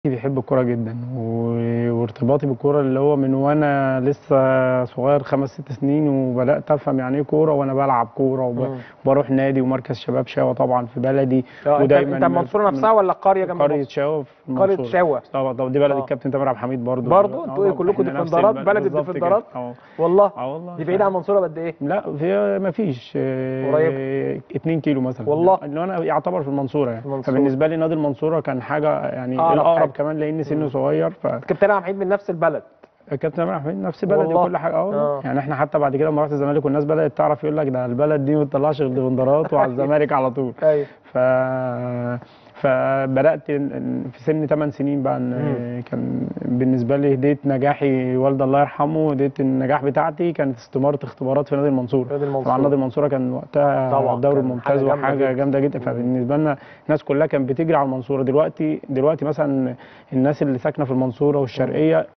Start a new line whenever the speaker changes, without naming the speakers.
بيحب الكوره جدا و- وارتباطي بالكوره اللي هو من وانا لسه صغير خمس ست سنين وبدات افهم يعني ايه كوره وانا بلعب كوره
مم.
وبروح نادي ومركز شباب شاوه طبعا في بلدي
آه، انت
ودايما
انت المنصوره نفسها ولا القريه جنب
قريه
المنصورة؟
شاوه في
قريه
المنصورة.
شاوه
طبعا طب دي بلد
آه.
الكابتن تامر عبد الحميد برضه
برضه؟ انتوا ايه كلكم
إحنا نفس
ديفندرات؟
البلد.
بلد
بالظبط كده.
الديفندرات؟
اه
والله
اه والله
دي بعيده عن المنصوره بقد ايه؟
لا في ما فيش
قريبة.
2 كيلو مثلا
والله.
اللي انا يعتبر في المنصوره يعني
المنصورة.
فبالنسبه لي نادي المنصوره كان حاجه يعني
أقرب
الاقرب
حاجة.
كمان لان سنه
مم.
صغير ف
كابتن عبد الحميد من نفس البلد
كابتن تامر عبد الحميد نفس بلدي
والله.
وكل حاجه اه
آه.
يعني احنا حتى بعد كده لما رحت الزمالك والناس بدات تعرف يقول لك ده البلد دي ما بتطلعش غير ديفندرات وعلى الزمالك على طول
ايوه
ف فبدات إن- في سن 8 سنين بقى ان
مم.
كان بالنسبه لي هديه نجاحي والدي الله يرحمه هديه النجاح بتاعتي كانت استماره اختبارات في نادي المنصوره
نادي
طبعا
المنصوره
نادي المنصوره كان وقتها
طبعاً،
الدوري
كان
الممتاز
حاجة جامدة
وحاجه
جدا.
جامده جدا فبالنسبه لنا الناس كلها كانت بتجري على المنصوره دلوقتي دلوقتي مثلا الناس اللي ساكنه في المنصوره والشرقيه